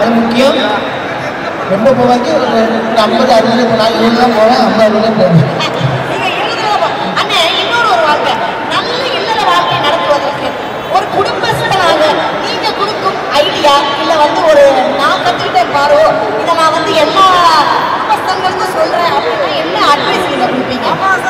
அது முக்கியம் ரொம்ப போவாங்க ஒரு ஒரு ஐம்பது அறுபது இப்போ நான் இருபது தான் போவேன் ஐம்பது அறுபது தான் போவேன் நீங்க எழுதுறவங்க அண்ணே இன்னொரு ஒரு வாழ்க்கை நல்ல இல்லற வாழ்க்கை நடத்துவதற்கு ஒரு குடும்பஸ்தனாக நீங்க கொடுக்கும் ஐடியா இல்ல வந்து ஒரு நான் கத்துக்கிட்டேன் பாரு இதை நான் வந்து எல்லா குடும்பஸ்தங்களுக்கும் சொல்றேன் அப்படின்னா என்ன அட்வைஸ் நீங்க கொடுப்பீங்க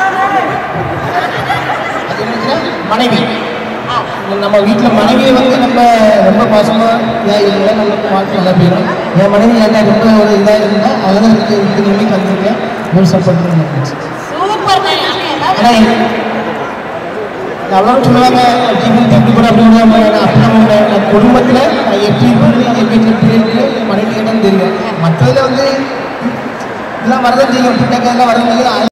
அது என்னன்னா மனைவி ஆ, நம்ம வீட்டில் மனைவியை வந்து நம்ம ரொம்ப பாசமாக இதாக இருந்தால் நமக்கு வாழ்க்கை நல்லா போயிடும் என் மனைவி என்ன ரொம்ப ஒரு இதாக இருந்தால் அதெல்லாம் எனக்கு இது நிலைமைக்கு வந்திருக்கேன் ஒரு சப்போர்ட் பண்ணுங்க சூப்பர் அண்ணே. ஏன்னா அதாவது அவ்வளோ சொல்லுவாங்க ஜீவன் தம்பி கூட அப்படி விடாம அப்படிலாம் இல்லை. நான் குடும்பத்தில் நான் எப்படி இருக்கிறது என் வீட்டில் எப்படி இருக்குது என் மனைவி இடம் தெரியும் மற்றதில் வந்து இதெல்லாம் வரதான் செய்யும் பிள்ளைங்க வரதான் செய்யும்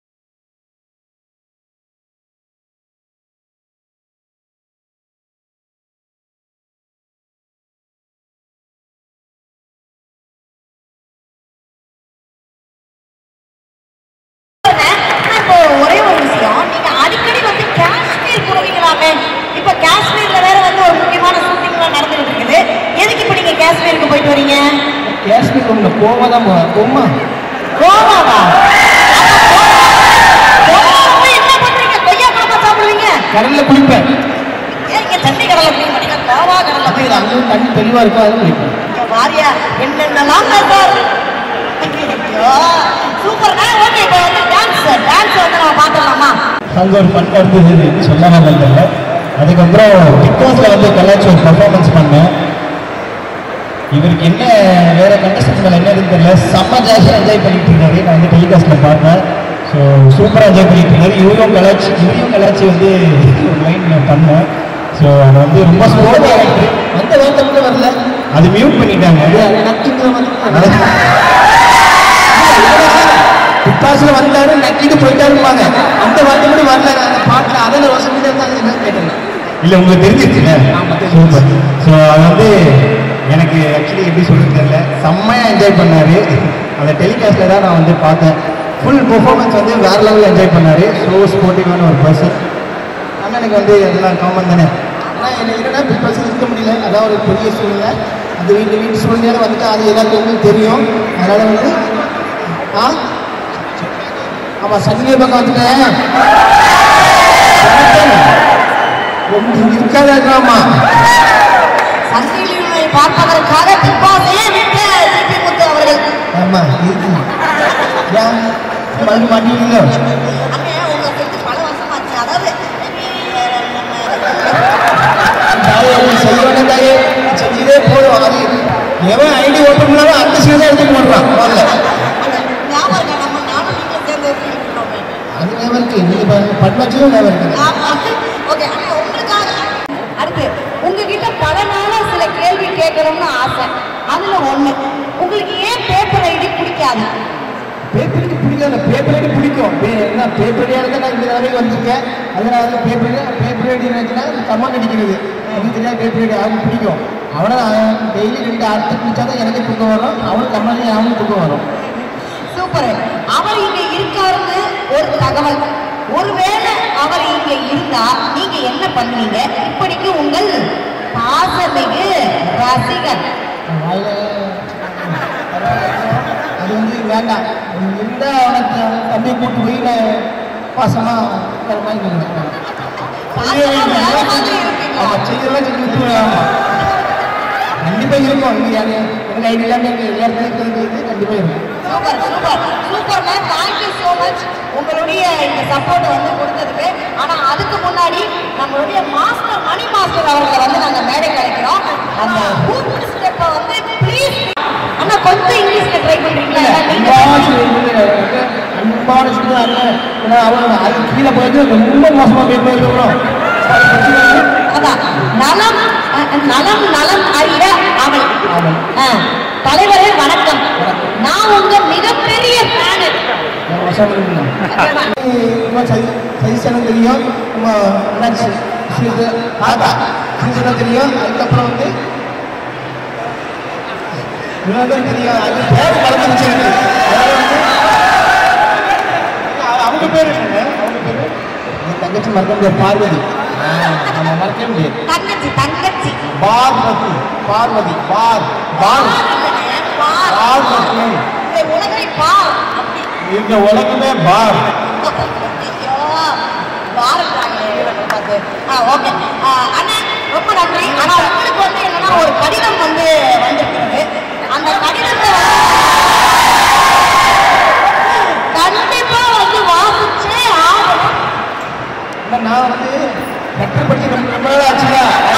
இப்போ ஒரே ஒரு விஷயம் நீங்க அடிக்கடி வந்து காஷ்மீர் போவீங்களாமே இப்ப காஷ்மீர்ல வேற வந்து ஒரு முக்கியமான ஷூட்டிங்லாம் நடந்துட்டு இருக்குது எதுக்கு இப்ப நீங்க காஷ்மீருக்கு போயிட்டு வரீங்க காஷ்மீர் உங்களை கோவா தான் போவேன் கோமா கோவாவா கோவாவுல என்ன பண்றீங்க கொய்யா பழமா சாப்பிடுவீங்க கடலில் குளிப்பேன் ஏன் இங்க தண்ணி கடலை குடிக்க மாட்டீங்க கோவா கடலை அது இது அங்கே தண்ணி தெளிவாக இருக்கும் அதுவும் குளிப்பேன் இங்க வாரியா என்னென்னலாம் சார் சூப்பர்ண்ணா ஓகே இப்போ வந்து டான்ஸ் டான்ஸ் வந்து நம்ம பார்த்துடலாமா அங்கே ஒரு ஃபன் இருந்தது சொல்லாமல் வந்ததில்ல அதுக்கப்புறம் பிக் பாஸ்ல வந்து கலாச்சி ஒரு பர்ஃபார்மன்ஸ் பண்ணேன் இவருக்கு என்ன வேற கண்டஸ்டன்ஸ் மேலே என்ன இருக்குன்னு தெரியல செம்ம ஜாலியாக என்ஜாய் பண்ணிட்டு இருந்தாரு நான் வந்து டெலிகாஸ்ட்டில் பார்த்தேன் ஸோ சூப்பராக என்ஜாய் பண்ணிட்டு இருந்தாரு இவரும் கலாச்சி இவரையும் கலாச்சி வந்து ஒரு லைன் நான் பண்ணேன் ஸோ அது வந்து ரொம்ப ஸ்லோவாக ஆகிட்டு அந்த வார்த்தை கூட வரல அது மியூட் பண்ணிட்டாங்க பிப்பாசில் வந்தாரு நக்கிட்டு போயிட்டாருப்பாங்க அந்த வார்த்தை கூட வரல நான் அந்த பாட்டில் அதில் ரோசம் இருந்தாங்க கேட்டேன் இல்லை உங்களுக்கு தெரிஞ்சிருச்சுல சூப்பர் ஸோ அது வந்து எனக்கு ஆக்சுவலி எப்படி சொல்றது தெரியல செம்மையாக என்ஜாய் பண்ணாரு அந்த டெலிகாஸ்ட்டில் தான் நான் வந்து பார்த்தேன் ஃபுல் பெர்ஃபார்மன்ஸ் வந்து வேற லெவலில் என்ஜாய் பண்ணாரு ஸோ ஸ்போர்ட்டிவான ஒரு பர்சன் ஆனால் எனக்கு வந்து எல்லாம் காமன் தானே ஆனால் எனக்கு என்னன்னா பிக் பாஸ் இருக்க முடியல அதான் ஒரு பெரிய சூழ்நிலை அந்த வீட்டு வீட்டு சூழ்நிலை வந்துட்டு அது எல்லாத்துக்கும் தெரியும் அதனால் வந்து ஆ ஆமாம் சனியை பக்கம் வந்துட்டேன் ரொம்ப இருக்காதாமா சந்திலியை பார்ப்பதற்காக பிக் பாஸையே விட்ட சிபி முத்து அவர்கள் ஆமாம் இருக்கு ஏன் மறுபடியும் மாட்டீங்களோ அண்ணே உங்களை தெரிஞ்சு பல வருஷமாச்சு அதாவது தாயே நீ செய்ய வேண்டாம் தாயே செஞ்சதே போதும் அது எவன் ஐடி ஓப்பன் பண்ணாலும் அந்த சீன் தான் எடுத்து போடுறான் முதல்ல ஞாபகம் இருக்கா? நம்ம நானும் நீங்க சேர்ந்து feel பண்ணோமே. அது ஞாபகம் இருக்கு நீ பட்மாச்சும் ஞாபகம் இருக்கு ஆமா. Okay, அண்ணே, உங்களுக்காக அடுத்து உங்ககிட்ட பல நாளா சில கேள்வி கேட்கணும்னு ஆசை அதுல ஒண்ணு உங்களுக்கு ஏன் பேப்பர் ஐடி பிடிக்காது பேப்பருக்கு பிடிக்காது பேப்பர் ஐடி பிடிக்கும் பே- என்ன பேப்பர் ஐடியாக இருந்தால் நான் இந்த வரைக்கும் வந்திருக்கேன் அதனால பேப்பர் பேப்பர் ஐடி இருந்துச்சுன்னா கமெண்ட் அடிக்கிறது எனக்கு தெரியாது பேப்பர் ஐடி அவனுக்கு பிடிக்கும் அவனை டெய்லி ரெண்டு அர்த்தம் பிடிச்சா தான் எனக்கு தூக்கம் வரும் அவனுக்கு கமெண்ட் அவனுக்கு தூக்கம் வரும் சூப்பர் அவர் இங்க இருக்காருன்னு ஒரு தகவல் ஒருவேளை அவர் இங்க இருந்தா நீங்க என்ன பண்ணுவீங்க இப்படிக்கு உங்கள் பாசமிகு ரசிகர் வாயில அது வந்து வேண்டாம் நீ இருந்தா அவனுக்கு அவன் தம்பியை கூட்டு போய் நான் பாசமா இருக்கிற மாதிரி இருந்தேன். பாசமா வேற மாதிரி இருப்பீங்களா? ஆமா, செய்யறதெல்லாம் செஞ்சு விட்டுருவேன், ஆமா. கண்டிப்பா இருக்கும் இங்க யாரு எனக்கு ஐடி இல்லாம எங்க எல்லா இடத்துலயும் இருக்கிறது கண்டிப்பா இருக்கும் super super super ma'am thank you so much உங்களுடைய இந்த சப்போர்ட் வந்து கொடுத்ததுக்கு ஆனா அதுக்கு முன்னாடி நம்மளுடைய மாஸ்டர் மணி மாஸ்டர் அவர்களை வந்து நாங்க மேடைக்கு அழைக்கிறோம் அந்த ஹூப் ஸ்டெப்பை வந்து ப்ளீஸ் அண்ணா கொஞ்சம் இங்கிலீஷ்ல ட்ரை பண்றீங்களா ஏன்னா நீங்க அன்பான ஸ்டூடெண்ட் அன்பான ஸ்டூடெண்ட் அல்ல ஏன்னா அவன் அது கீழே போயிட்டு ரொம்ப மோசமா போய் போயிருக்கிறோம் அதான் நலம் அஹ், நலம் நலம் அறிய அவள் அவள். அஹ், தலைவரே வணக்கம் நான் உங்க மிகப்பெரிய ஃபேனு சஜிஷனும் தெரியும் நம்ம என்னாச்சு ஸ்ரீது தாத்தா ஸ்ரீதனும் தெரியும் அதுக்கப்புறம் வந்து இவனுக்கும் தெரியும் அது பேர் மறந்துருச்சு எனக்கு அதாவது வந்து அவ- அவங்க பேர் என்னங்க அவங்க பேர் என் தங்கச்சி மறக்க முடியாது பார்வதி ஆ, நம்ம மறக்கவே முடியாது தங்கச்சி தங்கச்சி பார்வதி பார்வதி பார் பார் இல்லைண்ணே, பார். பார்வதி இந்த உலகை பார் அப்படி இந்த உலகமே பார் ஐயோ, பாருங்களாங்களே இவனை பார்த்து. ஆ, ஓகே. ஆ, அண்ணே, ரொம்ப நன்றி ஆனா உங்களுக்கு வந்து என்னன்னா ஒரு கடிதம் வந்து வந்திருக்கிறது அந்த கடிதத்தை கண்டிப்பா வந்து வாசிச்சே ஆகணும் இல்ல, நான் வந்து லெட்டர் படிச்சு ரொம்ப ரொம்ப நாள் ஆச்சுல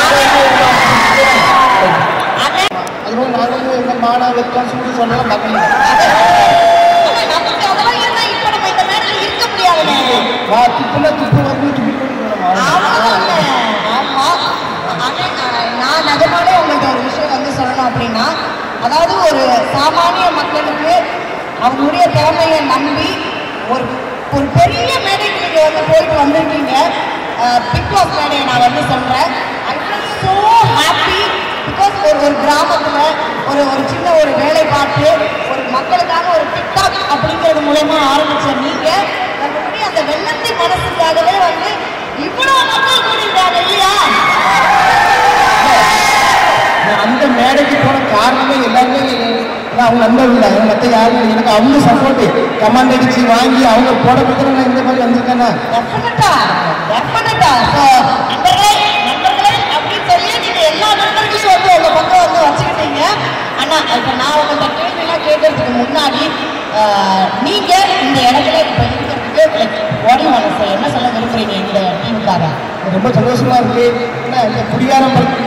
அண்ணே, அதுவும் நான் வந்து இந்த மானா வெக்கம் சூடு சொன்னாலும் பார்க்கல அண்ணே, நமக்கு அதெல்லாம் இருந்தா இப்ப நம்ம இந்த மேடையில இருக்க முடியாதுண்ணே வா துப்புல துப்பு வந்து துப்பி கொண்டு போகணும். ஆமாங்க. ஆமா. அண்ணே, நான் நிஜமாலே உங்கள்ட்ட ஒரு விஷயம் வந்து சொல்லணும் அப்படின்னா அதாவது ஒரு சாமானிய மக்களுக்கு அவங்களுடைய திறமையை நம்பி ஒரு ஒரு பெரிய மேடைக்கு நீங்க வந்து போயிட்டு வந்திருக்கீங்க பிக் பாஸ் மேடையை நான் வந்து சொல்றேன் I feel so happy because ஒரு ஒரு கிராமத்துல ஒரு ஒரு சின்ன ஒரு வேலை பார்த்து ஒரு மக்களுக்காக ஒரு டிக்டாக் அப்படிங்கிறது மூலயமா ஆரம்பிச்ச நீங்க நம்மளுடைய அந்த வெள்ளத்தை மனசுக்காகவே வந்து இவ்வளவு மக்கள் கூடியிருக்காங்க இல்லையா நான் அந்த மேடைக்கு போன காரணமே எல்லாருமே நான் அவங்க நண்பர்கள் தான் மற்ற யாரும் இல்லை. எனக்கு அவங்க சப்போர்ட்டு கமாண்ட் அடிச்சு வாங்கி அவங்க போட பத்தி நான் இந்த மாதிரி வந்திருக்கேன்னா டெஃபினட்டா டெஃபினட்டா ஸோ நண்பர்களே நண்பர்களே அப்படின்னு சொல்லி நீங்க எல்லா நண்பர்களையும் வந்து உங்க பக்கம் வந்து வச்சுக்கிட்டீங்க அண்ணா இப்போ நான் உங்கள்கிட்ட கேள்வியெல்லாம் கேட்கறதுக்கு முன்னாடி ஆஹ், நீங்க இந்த இடத்துல இப்போ இருக்கிறதுக்கு ஓடி மனசை என்ன சொல்ல விரும்புறீங்க இந்த டீமுக்காக ரொம்ப சந்தோஷமா இருக்கு ஏன்னா இந்த குடியாரம் படம்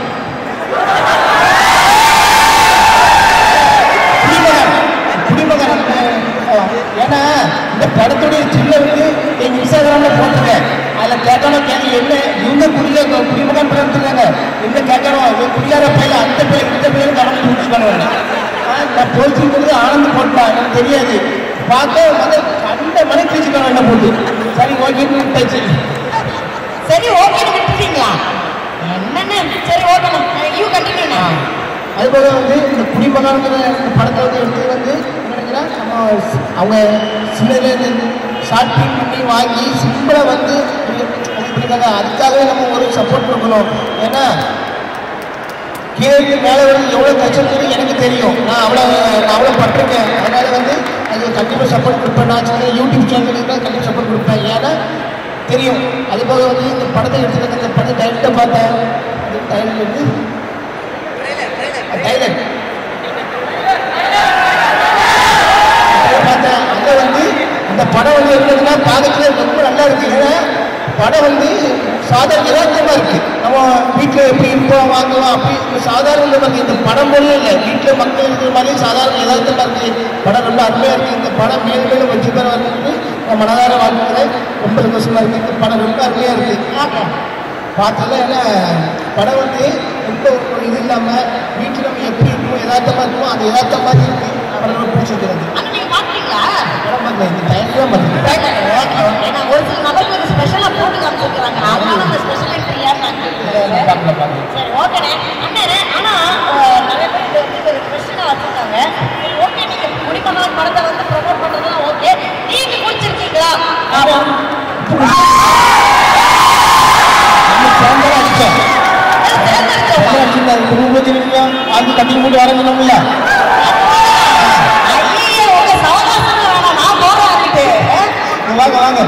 குடிமகன் குடிமகன் அந்த, அஹ், ஏன்னா இந்த படத்துடைய சின்ன வந்து எங்க இன்ஸ்டாகிராம்ல போட்டிருக்கேன் அதுல கேட்கணும் கேள்வி என்ன இவங்க குடிய குடிமகன் படம் எடுத்துருக்காங்க என்ன கேட்கணும் இவன் குடியார பையன் அந்த பையன் இந்த பையன் கவனம் பிடிச்சிக்கணும் நான் போயிட்டு ஆனந்த் போட்டான் எனக்கு தெரியாது பார்க்க வந்து கண்ட மணி பிடிச்சிக்கணும் என்ன போட்டு சரி ஓகேன்னு விட்டாச்சு சரி ஓகேன்னு விட்டுட்டீங்களா என்னன்னு சரி ஓகே யூ கண்டினியூ அதுபோல வந்து இந்த குடிமகன்கிற இந்த படத்தை வந்து எடுத்து வந்து என்னன்னா நம்ம ஸ்- அவங்க சின்னதுலேருந்து ஷார்ட் ஃபிலிம் பண்ணி வாங்கி சிம்பிளாக வந்து இது பண்ணிருக்காங்க அதுக்காகவே நம்ம ஒரு சப்போர்ட் கொடுக்கணும் ஏன்னா கீழே மேலே வந்து எவ்வளோ கஷ்டம் எனக்கு தெரியும் நான் அவ்வளோ நான் அவ்வளோ பட்டிருக்கேன் அதனால வந்து அது கண்டிப்பாக சப்போர்ட் கொடுப்பேன் நான் சின்ன யூடியூப் சேனலுக்கு தான் கண்டிப்பாக சப்போர்ட் கொடுப்பேன் ஏன்னா தெரியும் அதுபோக வந்து இந்த படத்தை எடுத்துருக்க இந்த படத்தை டைரக்டாக பார்த்தேன் இந்த டைரக்ட் வந்து டைலர் பார்த்தேன் அங்கே வந்து அந்த படம் வந்து இருந்ததுன்னா பார்க்கறதுல ரொம்ப நல்லா இருக்கு ஏன்னா படம் வந்து சாதாரண யதார்த்தமாக இருக்கு நம்ம வீட்டில் எப்படி இருப்போம் வாங்குவோம் அப்படி இந்த சாதாரண நமக்கு இந்த படம் போல இல்லை வீட்டில் மக்கள் இருக்கிற மாதிரி சாதாரண யதார்த்தமாக இருக்கு படம் ரொம்ப அருமையாக இருக்கு இந்த படம் மேலும் மேலும் வச்சு தர வந்து நான் மனதார வாழ்க்கிறேன் ரொம்ப சந்தோஷமா இருக்கு இந்த படம் ரொம்ப அருமையாக இருக்கு ஓகே பார்த்தல ஏன்னா படம் வந்து ரொம்ப ஒரு இது இல்லாமல் வீட்டில் நம்ம எப்படி இருக்கோம் யதார்த்தமாக இருக்கோம் அது யதார்த்தம் மாதிரி இருக்கு படம் ரொம்ப பிடிச்சிருக்கிறது அண்ணா நீங்க பாத்தீங்களா படம் பார்க்கல இந்த டைம் தான் பார்த்துருக்கேன் ஓகே ஓகே ஏன்னா ஒரு சில நபர்களுக்கு ஸ்பெஷலா போட்டு காமிச்சிருக்காங்க அதனால அந்த ஸ்பெஷல் என்ட்ரியான்னு நான் கேட்கிறேன் பார்க்கல பார்க்கல சரி ஓகேண்ணே அண்ணே ஆனா அஹ், நிறைய பேர் இதை வந்து ஒரு கொஸ்டினா வச்சிருக்காங்க சரி ஓகே நீங்க குடிமகன் படத்தை வந்து ப்ரமோட் பண்றதுலாம் ஓகே நீங்க குடிச்சிருக்கீங்களா ஆமா நம்ம சேர்ந்தாலும் அடிச்சோம் சேர்ந்து அடிச்சிருந்தா குடும்ப வச்சிருக்கோம் அது தண்ணி மூட்டு வரணும்ல ஐயே உங்க சவகாசம் வேணாம் நான் போறேன் அதுக்கு வாங்க வாங்க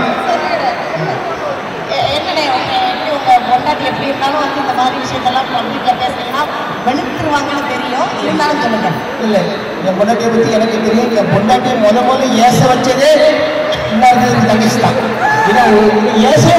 எ- என்னண்ணே உங்க எப்படி உங்க பொண்டாட்டி எப்படி இருந்தாலும் வந்து இந்த மாதிரி விஷயத்தெல்லாம் பப்ளிக்ல பேசுறீங்கன்னா வெளுத்துருவாங்கன்னு தெரியும் இருந்தாலும் சொல்லுங்க இல்லை என் பொண்டாட்டியை பற்றி எனக்கு தெரியும் என் பொண்டாட்டியை முத முதல்ல ஏச வச்சதே இல்லாத தங்கச்சி தான் ஏன்னா ஒரு ஏச